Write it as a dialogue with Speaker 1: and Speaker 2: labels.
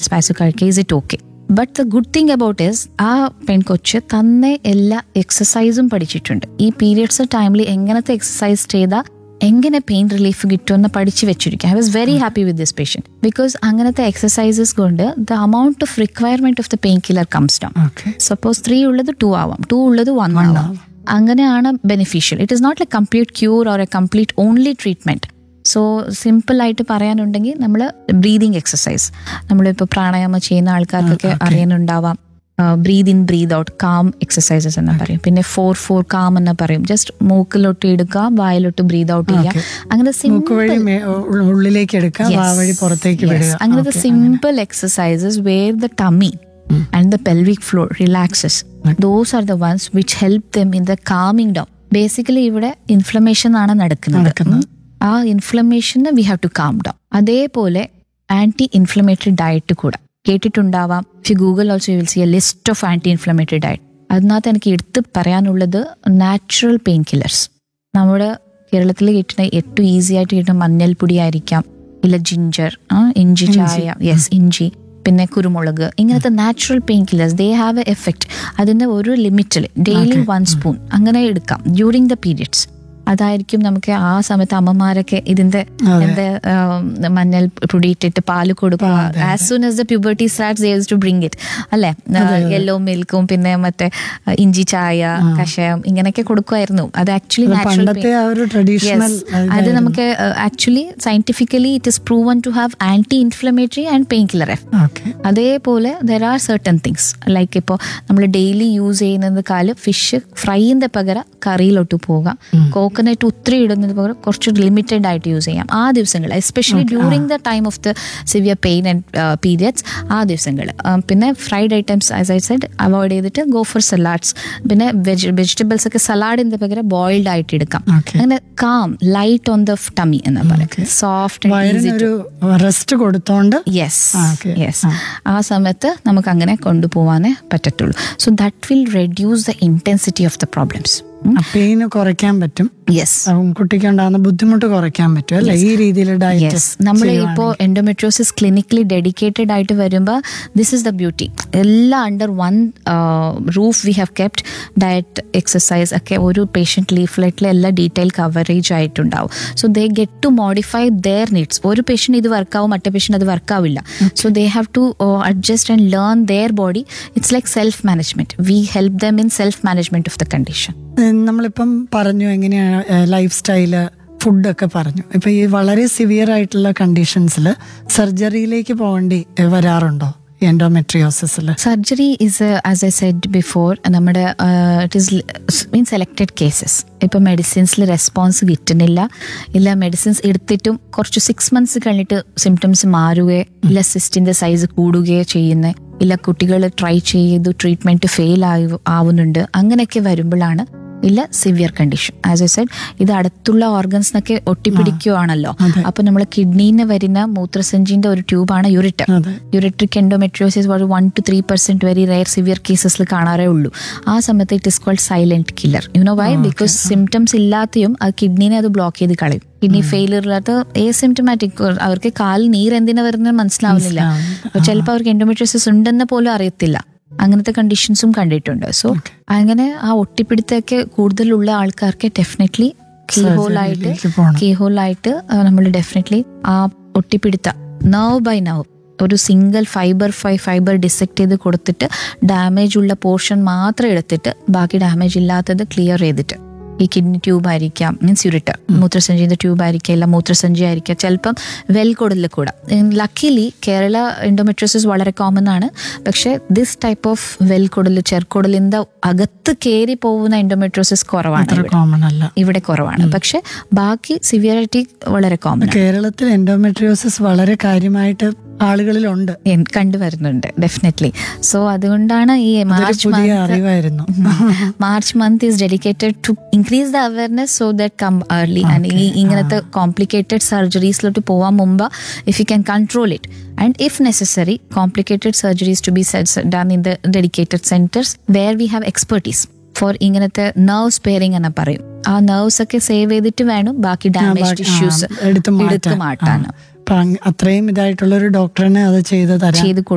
Speaker 1: Spas കഴിക്കുക is it okay but the good thing about is ആ പെൺകൊച്ച് തന്നെ എല്ലാ എക്സസൈസും പഠിച്ചിട്ടുണ്ട് ഈ പീരിയഡ്സ് ടൈമിൽ എങ്ങനത്തെ എക്സസൈസ് ചെയ്താൽ എങ്ങനെ പെയിൻ റിലീഫ് കിട്ടുമെന്ന് പഠിച്ചു വെച്ചിരിക്കും I was very happy with this patient because അങ്ങനത്തെ എക്സസൈസസ് കൊണ്ട് the amount of requirement of the pain killer comes down
Speaker 2: okay
Speaker 1: suppose three ഉള്ളത് ടു ആവാം ടു ഉള്ളത് വൺ ആവാം അങ്ങനെയാണ് beneficial it is not a complete cure or a complete only treatment so simple ആയിട്ട് പറയാനുണ്ടെങ്കിൽ നമ്മൾ breathing exercise നമ്മളിപ്പോൾ പ്രാണായാമം ചെയ്യുന്ന ആൾക്കാർക്കൊക്കെ അറിയാനുണ്ടാവാം breathe in breathe out calm exercises എന്ന് പറയും പിന്നെ ഫോർ ഫോർ കാം എന്ന് പറയും ജസ്റ്റ് മൂക്കിലോട്ട് എടുക്കുക വായിലോട്ട് ബ്രീത് ഔട്ട് ചെയ്യുക അങ്ങനെ
Speaker 2: മൂക്ക് വഴി
Speaker 1: സിമ്പിൾ
Speaker 2: മേ- ഉ- ഉള്ളിലേക്ക് എടുക്കുക വാ വഴി പുറത്തേക്ക് വിടുക
Speaker 1: അങ്ങനത്തെ
Speaker 2: Okay,
Speaker 1: simple exercises where the tummy and the pelvic floor relaxes those are the ones which help them in the calming down basically ഇവിടെ ഇൻഫ്ലമേഷൻ ആണ് നടക്കുന്നത്
Speaker 2: നടക്കുന്നത്.
Speaker 1: ഉം. ആ ഇൻഫ്ലമേഷന് we have to calm down അതേപോലെ ആന്റി ഇൻഫ്ലമേറ്ററി ഡയറ്റ് കൂടെ കേട്ടിട്ടുണ്ടാവാം if Google also will see a list of anti inflammatory diet അതിനകത്ത് എനിക്ക് എടുത്ത് പറയാനുള്ളത് നാച്ചുറൽ പെയിൻ കില്ലേഴ്സ് നമ്മുടെ കേരളത്തിൽ കിട്ടുന്ന ഏറ്റവും ഈസി ആയിട്ട് കിട്ടുന്ന മഞ്ഞൾപ്പൊടി ആയിരിക്കാം ഇല്ല ജിഞ്ചർ ഇഞ്ചി ചായ യെസ് ഇഞ്ചി പിന്നെ കുരുമുളക് ഇങ്ങനത്തെ natural pain killers they have a effect അതിന്റെ ഒരു ലിമിറ്റിൽ ഡെയിലി വൺ സ്പൂൺ അങ്ങനെ എടുക്കാം ഡ്യൂറിങ് ദ പീരിയഡ്സ് അതായിരിക്കും നമുക്ക് ആ സമയത്ത് അമ്മമാരൊക്കെ ഇതിന്റെ എന്താ മഞ്ഞൾ പൊടി ഇട്ടിട്ട് പാല് കൊടുക്കുക as soon as the puberty starts they to bring it അല്ലെ യെല്ലോ മിൽക്കും പിന്നെ മറ്റേ ആ, ഇഞ്ചി ചായ കഷായം ഇങ്ങനെയൊക്കെ കൊടുക്കുമായിരുന്നു അത് ആക്ച്വലി നാച്ചുറൽ
Speaker 2: പണ്ടത്തെ ആ ഒരു ട്രഡീഷണൽ
Speaker 1: അത് നമുക്ക് actually scientifically it is proven to have anti inflammatory and pain killer എഫ്
Speaker 2: ഓക്കെ
Speaker 1: അതേപോലെ there are certain things like ഇപ്പോൾ നമ്മൾ ഡെയിലി യൂസ് ചെയ്യുന്നത് കാല് ഫിഷ് ഫ്രൈൻ്റെ പകരം കറിയിലോട്ട് പോകാം കോക്കനട്ട് ഒത്തിരി ഇടുന്നത് പകരം കുറച്ച് ലിമിറ്റഡ് ആയിട്ട് യൂസ് ചെയ്യാം ആ ദിവസങ്ങൾ especially during the time of the severe pain and periods ആ ദിവസങ്ങൾ പിന്നെ fried items as I said avoid ചെയ്തിട്ട് ഗോ ഫോർ സലാഡ്സ് പിന്നെ വെജ് വെജിറ്റബിൾസ് ഒക്കെ സലാഡിന്റെ പകരം ബോയിൽഡ് ആയിട്ട് എടുക്കാം
Speaker 2: ഓക്കെ
Speaker 1: അങ്ങനെ calm light on the tummy എന്ന് പറയാം സോഫ്റ്റ് ആൻഡ് ഈസി
Speaker 2: വയറിനൊരു റെസ്റ്റ് കൊടുത്തോണ്ട്
Speaker 1: യെസ്
Speaker 2: ആ, okay.
Speaker 1: യെസ് ആ സമയത്ത് നമുക്ക് അങ്ങനെ കൊണ്ടുപോകാനേ പറ്റത്തുള്ളൂ so that will reduce the intensity of the problems
Speaker 2: pain കുറയ്ക്കാൻ പറ്റും
Speaker 1: യെസ്
Speaker 2: ഉം, കുട്ടിക്ക് ഉണ്ടാകുന്ന ബുദ്ധിമുട്ട് കുറയ്ക്കാൻ പറ്റും അല്ലെ ഈ രീതിയിൽ ഡയറ്റ്
Speaker 1: യെസ് നമ്മൾ ഇപ്പോൾ എൻഡോമെട്രോസിസ് ക്ലിനിക്കലി ഡെഡിക്കേറ്റഡ് ആയിട്ട് വരുമ്പോൾ ദിസ് ഇസ് ദ ബ്യൂട്ടി എല്ലാം under one roof we have kept diet exercise ഒക്കെ ഒരു പേഷ്യൻറ്റ് ലീഫ്ലെറ്റിൽ എല്ലാം ഡീറ്റെയിൽ കവറേജ് ആയിട്ടുണ്ടാവും so they get to modify their needs ഒരു പേഷ്യൻ്റ് ഇത് വർക്കാവും മറ്റേ പേഷ്യൻ്റ് അത് വർക്കാവില്ല so they have to adjust and learn their body it's like self management we help them in self management of the condition
Speaker 2: നമ്മളിപ്പം പറഞ്ഞു എങ്ങനെയാണ് life style ഫുഡൊക്കെ പറഞ്ഞു ഇപ്പൊ ഈ വളരെ സിവിയർ ആയിട്ടുള്ള കണ്ടീഷൻസിൽ സർജറിയിലേക്ക് പോകേണ്ടി ഏഹ്, വരാറുണ്ടോ എൻഡോമെട്രിയോസിസിൽ
Speaker 1: surgery is as I said before നമ്മുടെ it is mean selected cases ഇപ്പം മെഡിസിൻസിൽ റെസ്പോൺസ് കിട്ടുന്നില്ല ഇല്ല മെഡിസിൻസ് എടുത്തിട്ടും കുറച്ച് സിക്സ് മന്ത്സ് കഴിഞ്ഞിട്ട് സിംറ്റംസ് മാറുകയോ ഇല്ല സിസ്റ്റിന്റെ സൈസ് കൂടുകയോ ചെയ്യുന്നത് ഇല്ല കുട്ടികൾ ട്രൈ ചെയ്തു ട്രീറ്റ്മെന്റ് ഫെയിൽ ആവുന്നുണ്ട് അങ്ങനെയൊക്കെ വരുമ്പോഴാണ് ഇല്ല severe condition as I said ഇത് അടുത്തുള്ള ഓർഗൻസിനൊക്കെ ഒട്ടിപ്പിടിക്കുകയാണല്ലോ
Speaker 2: അതെ.
Speaker 1: അപ്പൊ നമ്മൾ കിഡ്നിന്ന് വരുന്ന മൂത്രസഞ്ചിന്റെ ഒരു ട്യൂബാണ് യൂറിറ്റർ
Speaker 2: അതെ
Speaker 1: യൂറിട്രിക് എൻഡോമെട്രിയോസിസ് ഒരു one two three percent very rare severe കേസസിൽ കാണാറേ ഉള്ളൂ ആ സമയത്ത് it is called silent killer you know why because symptoms ഇല്ലാതെയും അത് കിഡ്നിനെ അത് ബ്ലോക്ക് ചെയ്ത് കളയും കിഡ്നി ഫെയിലിയർ ഇല്ലാത്ത ഏ സിംറ്റമാറ്റിക് അവർക്ക് കാൽ നീർ എന്തിനാ വരുന്നത് മനസ്സിലാവുന്നില്ല
Speaker 2: മനസ്സിലാവുന്നില്ല.
Speaker 1: ചിലപ്പോൾ അവർക്ക് എൻഡോമെട്രിയോസിസ് ഉണ്ടെന്ന് പോലും അറിയത്തില്ല അങ്ങനത്തെ കണ്ടീഷൻസും കണ്ടിട്ടുണ്ട് സോ അങ്ങനെ ആ ഒട്ടിപ്പിടുത്തൊക്കെ കൂടുതലുള്ള ആൾക്കാർക്ക് ഡെഫിനറ്റ്ലി കീഹോളായിട്ട്
Speaker 2: സർജറിയിലേക്ക് പോകണം
Speaker 1: കീഹോളായിട്ട് നമ്മൾ ഡെഫിനറ്റ്ലി ആ ഒട്ടിപ്പിടുത്ത നർവ് ബൈ നർവ് ഒരു സിംഗിൾ ഫൈബർ ഫൈ ഫൈബർ ഡിസെക്ട് ചെയ്ത് കൊടുത്തിട്ട് ഡാമേജ് ഉള്ള പോർഷൻ മാത്രം എടുത്തിട്ട് ബാക്കി ഡാമേജ് ഇല്ലാത്തത് ക്ലിയർ ചെയ്തിട്ട് ഈ കിഡ്നി ട്യൂബ് ആയിരിക്കാം മീൻസ് യൂരിറ്റർ മൂത്രസഞ്ചിയുടെ ട്യൂബ് ആയിരിക്കാം ഇല്ല മൂത്രസഞ്ചി ആയിരിക്കാം ചിലപ്പം വെൽ കുടലിൽ കൂടെ ലക്കിലി കേരള എൻഡോമെട്രോസിസ് വളരെ കോമൺ ആണ് പക്ഷേ ദിസ് ടൈപ്പ് ഓഫ് വെൽ കുടൽ ചെറുകുടലിന്റെ അകത്ത് കയറി പോകുന്ന എൻഡോമെട്രോസിസ് കുറവാണ്
Speaker 2: അത്ര
Speaker 1: ഇവിടെ.
Speaker 2: കോമൺ അല്ല
Speaker 1: ഇവിടെ കുറവാണ് പക്ഷെ ബാക്കി സിവിയറിറ്റി വളരെ കോമൺ
Speaker 2: കേരളത്തിൽ എൻഡോമെട്രിയോസിസ് വളരെ കാര്യമായിട്ട് ആളുകളിലുണ്ട്
Speaker 1: കണ്ടുവരുന്നുണ്ട് ഡെഫിനറ്റ്ലി സോ അതുകൊണ്ടാണ് ഈ
Speaker 2: അതൊരു
Speaker 1: മാർച്ച്
Speaker 2: പുതിയ
Speaker 1: മന്ത്
Speaker 2: അറിവായിരുന്നു
Speaker 1: March month is dedicated to increase the awareness so that come early and ഈ ഇങ്ങനത്തെ കോംപ്ലിക്കേറ്റഡ് സർജറീസിലോട്ട് പോവാൻ മുമ്പ് if you can control it and if necessary complicated surgeries to be done in the dedicated centres where we have expertise for ഇങ്ങനത്തെ nerve sparing എന്ന് പറയും ആ nerves ഒക്കെ സേവ് ചെയ്തിട്ട് വേണം ബാക്കി ഡാമേജ്
Speaker 2: ബാക്കി- ആ,
Speaker 1: ടിഷ്യൂസ്
Speaker 2: എടുത്ത്
Speaker 1: എടുത്ത്
Speaker 2: മാറ്റാൻ
Speaker 1: മാറ്റാൻ
Speaker 2: അപ്പൊ അങ്- അത്രയും ഇതായിട്ടുള്ള ഒരു ഡോക്ടറിന് അത് ചെയ്ത് തരാൻ
Speaker 1: ചെയ്ത്